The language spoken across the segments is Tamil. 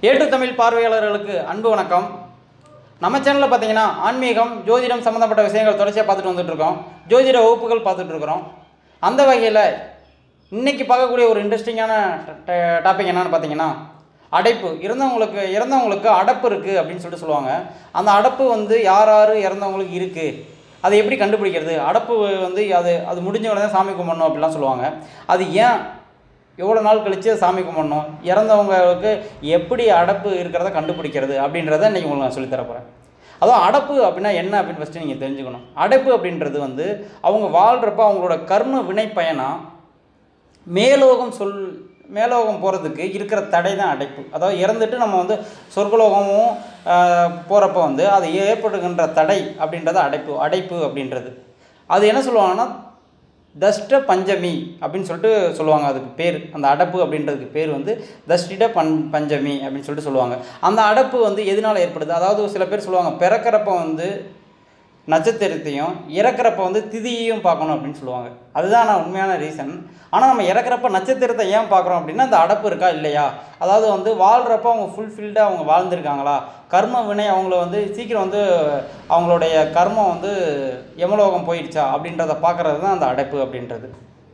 ஏட்டு தமிழ் பார்வையாளர்களுக்கு அன்பு வணக்கம் நம்ம சேனலில் பார்த்தீங்கன்னா ஆன்மீகம் ஜோதிடம் சம்மந்தப்பட்ட விஷயங்கள் தொடர்ச்சியாக பார்த்துட்டு வந்துட்டு இருக்கோம் ஜோதிட வகுப்புகள் பார்த்துட்டு இருக்கிறோம் அந்த வகையில் இன்னைக்கு பார்க்கக்கூடிய ஒரு இன்ட்ரெஸ்டிங்கான டாபிக் என்னன்னு பார்த்தீங்கன்னா அடைப்பு இறந்தவங்களுக்கு இறந்தவங்களுக்கு அடப்பு இருக்குது அப்படின்னு சொல்லிட்டு சொல்லுவாங்க அந்த அடப்பு வந்து யார் யார் இறந்தவங்களுக்கு இருக்குது அதை எப்படி கண்டுபிடிக்கிறது அடப்பு வந்து அது அது முடிஞ்ச உடனே தான் சாமி கும்பிடணும் அப்படிலாம் சொல்லுவாங்க அது ஏன் எவ்வளோ நாள் கழித்து சாமி கும்பிடணும் இறந்தவங்களுக்கு எப்படி அடப்பு இருக்கிறத கண்டுபிடிக்கிறது அப்படின்றத இன்றைக்கி உங்களுக்கு நான் சொல்லித் தர போகிறேன் அதுவும் அடப்பு அப்படின்னா என்ன அப்படின்னு ஃபஸ்ட்டு நீங்கள் தெரிஞ்சுக்கணும் அடைப்பு அப்படின்றது வந்து அவங்க வாழ்கிறப்ப அவங்களோட கர்ம வினை பயனா மேலோகம் சொல் மேலோகம் போகிறதுக்கு இருக்கிற தடை தான் அடைப்பு அதாவது இறந்துட்டு நம்ம வந்து சொர்க்கலோகமும் போகிறப்ப வந்து அது ஏற்படுகின்ற தடை அப்படின்றது அடைப்பு அடைப்பு அப்படின்றது அது என்ன சொல்லுவாங்கன்னா தஷ்ட பஞ்சமி அப்படின்னு சொல்லிட்டு சொல்லுவாங்க அதுக்கு பேர் அந்த அடப்பு அப்படின்றதுக்கு பேர் வந்து தஷ்டிட பன் பஞ்சமி அப்படின்னு சொல்லிட்டு சொல்லுவாங்க அந்த அடப்பு வந்து எதனால் ஏற்படுது அதாவது சில பேர் சொல்லுவாங்க பிறக்கிறப்ப வந்து நட்சத்திரத்தையும் இறக்குறப்ப வந்து திதியையும் பார்க்கணும் அப்படின்னு சொல்லுவாங்க அதுதான் நான் உண்மையான ரீசன் ஆனால் நம்ம இறக்குறப்ப நட்சத்திரத்தை ஏன் பார்க்குறோம் அப்படின்னா அந்த அடப்பு இருக்கா இல்லையா அதாவது வந்து வாழ்கிறப்ப அவங்க ஃபுல்ஃபில்டாக அவங்க வாழ்ந்திருக்காங்களா கர்ம வினை அவங்கள வந்து சீக்கிரம் வந்து அவங்களுடைய கர்மம் வந்து எமலோகம் போயிடுச்சா அப்படின்றத பார்க்குறது தான் அந்த அடைப்பு அப்படின்றது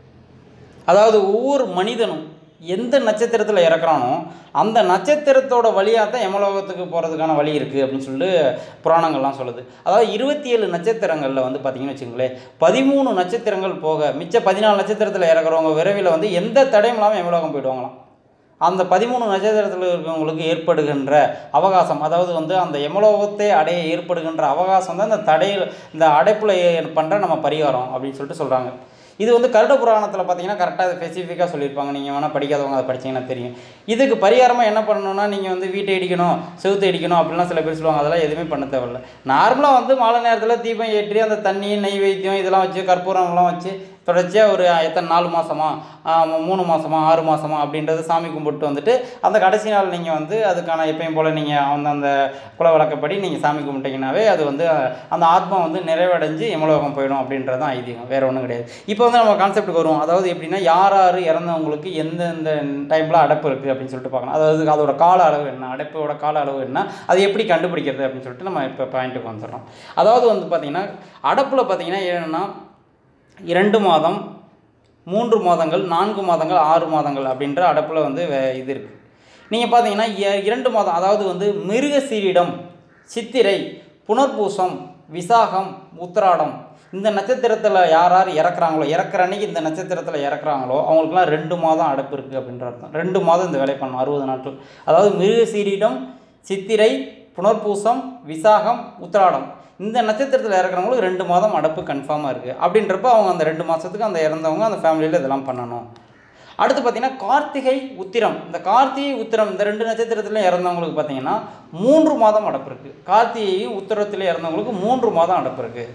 அதாவது ஒவ்வொரு மனிதனும் எந்த நட்சத்திரத்தில் இறக்குறானோ அந்த நட்சத்திரத்தோட வழியாக தான் யமலோகத்துக்கு போகிறதுக்கான வழி இருக்குது அப்படின்னு சொல்லிட்டு புராணங்கள்லாம் சொல்லுது அதாவது இருபத்தி ஏழு நட்சத்திரங்களில் வந்து பார்த்தீங்கன்னு வச்சுங்களேன் பதிமூணு நட்சத்திரங்கள் போக மிச்ச பதினாலு நட்சத்திரத்தில் இறக்குறவங்க விரைவில் வந்து எந்த தடையும் இல்லாமல் யமலோகம் போயிடுவாங்களாம் அந்த பதிமூணு நட்சத்திரத்தில் இருக்கிறவங்களுக்கு ஏற்படுகின்ற அவகாசம் அதாவது வந்து அந்த எமலோகத்தை அடைய ஏற்படுகின்ற அவகாசம் தான் இந்த தடையில் இந்த அடைப்பில் பண்ணுற நம்ம பரிகாரம் அப்படின்னு சொல்லிட்டு சொல்கிறாங்க இது வந்து கருட புராணத்தில் பார்த்தீங்கன்னா கரெக்டாக ஸ்பெசிஃபிக்காக சொல்லியிருப்பாங்க நீங்கள் வேணால் படிக்காதவங்க அதை படிச்சீங்கன்னா தெரியும் இதுக்கு பரிகாரமாக என்ன பண்ணணும்னா நீங்கள் வந்து வீட்டை இடிக்கணும் செவுத்து இடிக்கணும் அப்படிலாம் சில பேர் சொல்லுவாங்க அதெல்லாம் எதுவுமே பண்ண தேவையில்ல நார்மலாக வந்து மாலை நேரத்தில் தீபம் ஏற்றி அந்த தண்ணி நெய் வைத்தியம் இதெல்லாம் வச்சு கற்பூரம்லாம் வச்சு தொடர்ச்சியாக ஒரு எத்தனை நாலு மாதமா மூணு மாதமா ஆறு மாதமா அப்படின்றது சாமி கும்பிட்டு வந்துட்டு அந்த கடைசி நாள் நீங்கள் வந்து அதுக்கான எப்பயும் போல் நீங்கள் அந்த அந்த குல வழக்கப்படி நீங்கள் சாமி கும்பிட்டீங்கன்னாவே அது வந்து அந்த ஆத்மா வந்து நிறைவடைஞ்சு எமலோகம் போயிடும் அப்படின்றது தான் ஐதீகம் வேறு ஒன்றும் கிடையாது இப்போ வந்து நம்ம கான்செப்ட்டுக்கு வருவோம் அதாவது எப்படின்னா யார் யார் இறந்தவங்களுக்கு எந்தெந்த டைமில் அடைப்பு இருக்குது அப்படின்னு சொல்லிட்டு பார்க்கணும் அதாவது அதோட கால அளவு என்ன அடைப்போட கால அளவு என்ன அது எப்படி கண்டுபிடிக்கிறது அப்படின்னு சொல்லிட்டு நம்ம இப்போ பாயிண்ட்டுக்கு வந்துடுறோம் அதாவது வந்து பார்த்திங்கன்னா அடப்பில் பார்த்திங்கன்னா என்னென்னா இரண்டு மாதம் மூன்று மாதங்கள் நான்கு மாதங்கள் ஆறு மாதங்கள் அப்படின்ற அடப்பில் வந்து வே- இது இருக்குது நீங்கள் பார்த்தீங்கன்னா இ- இரண்டு மாதம் அதாவது வந்து மிருகசீரிடம் சித்திரை புனர்பூசம் விசாகம் உத்திராடம் இந்த நட்சத்திரத்தில் யார் யார் இறக்குறாங்களோ இறக்குற அன்னைக்கு இந்த நட்சத்திரத்தில் இறக்குறாங்களோ அவங்களுக்குலாம் ரெண்டு மாதம் அடப்பு இருக்குது அப்படின்ற அர்த்தம் ரெண்டு மாதம் இந்த வேலை பண்ணணும் அறுபது நாட்கள் அதாவது மிருகசீரிடம் சித்திரை புனர்பூசம் விசாகம் உத்திராடம் இந்த நட்சத்திரத்தில் இறக்குறவங்களுக்கு ரெண்டு மாதம் அடப்பு கன்ஃபார்மாக இருக்குது அப்படின்றப்ப அவங்க அந்த ரெண்டு மாதத்துக்கு அந்த இறந்தவங்க அந்த ஃபேமிலியில் இதெல்லாம் பண்ணணும் அடுத்து பார்த்தீங்கன்னா கார்த்திகை உத்திரம் இந்த கார்த்திகை உத்திரம் இந்த ரெண்டு நட்சத்திரத்தில் இறந்தவங்களுக்கு பார்த்தீங்கன்னா மூன்று மாதம் அடப்பு இருக்குது கார்த்திகையும் உத்திரத்தில் இறந்தவங்களுக்கு மூன்று மாதம் அடப்பு இருக்குது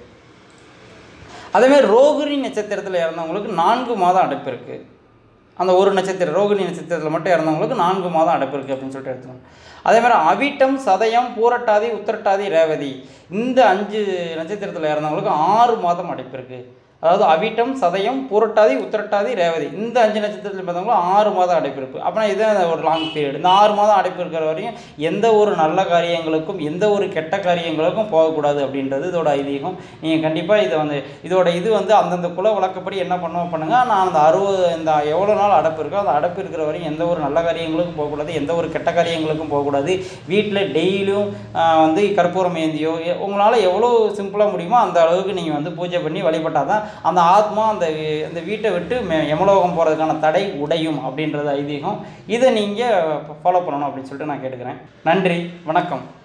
அதேமாதிரி ரோகிணி நட்சத்திரத்தில் இறந்தவங்களுக்கு நான்கு மாதம் அடைப்பு இருக்குது அந்த ஒரு நட்சத்திரம் ரோகிணி நட்சத்திரத்தில் மட்டும் இறந்தவங்களுக்கு நான்கு மாதம் அடைப்பு இருக்குது அப்படின்னு சொல்லிட்டு எடுத்துக்கணும் அதே மாதிரி அவிட்டம் சதயம் பூரட்டாதி உத்திரட்டாதி ரேவதி இந்த அஞ்சு நட்சத்திரத்தில் இறந்தவங்களுக்கு ஆறு மாதம் அடைப்பு இருக்குது அதாவது அவிட்டம் சதயம் பூரட்டாதி உத்திரட்டாதி ரேவதி இந்த அஞ்சு நட்சத்திரத்தில் பிறந்தவங்களும் ஆறு மாதம் அடைப்பு இருக்குது அப்படின்னா இதுதான் ஒரு லாங் பீரியட் இந்த ஆறு மாதம் அடைப்பு இருக்கிற வரையும் எந்த ஒரு நல்ல காரியங்களுக்கும் எந்த ஒரு கெட்ட காரியங்களுக்கும் போகக்கூடாது அப்படின்றது இதோட ஐதீகம் நீங்கள் கண்டிப்பாக இதை வந்து இதோட இது வந்து அந்தந்த குல வழக்கப்படி என்ன பண்ணுவோம் பண்ணுங்க நான் அந்த அறுபது இந்த எவ்வளோ நாள் அடைப்பு இருக்கோ அந்த அடைப்பு இருக்கிற வரையும் எந்த ஒரு நல்ல காரியங்களுக்கும் போகக்கூடாது எந்த ஒரு கெட்ட காரியங்களுக்கும் போகக்கூடாது வீட்டில் டெய்லியும் வந்து கற்பூரம் ஏந்தியோ எ- உங்களால் எவ்வளோ சிம்பிளாக முடியுமோ அந்த அளவுக்கு நீங்கள் வந்து பூஜை பண்ணி வழிபட்டால் தான் அந்த ஆத்மா அந்த வீ- அந்த வீட்டை விட்டு மெ- யமலோகம் போகிறதுக்கான தடை உடையும் அப்படின்றது ஐதீகம் இதை நீங்கள் ஃபாலோ பண்ணணும் அப்படின்னு சொல்லிட்டு நான் கேட்டுக்கிறேன் நன்றி வணக்கம்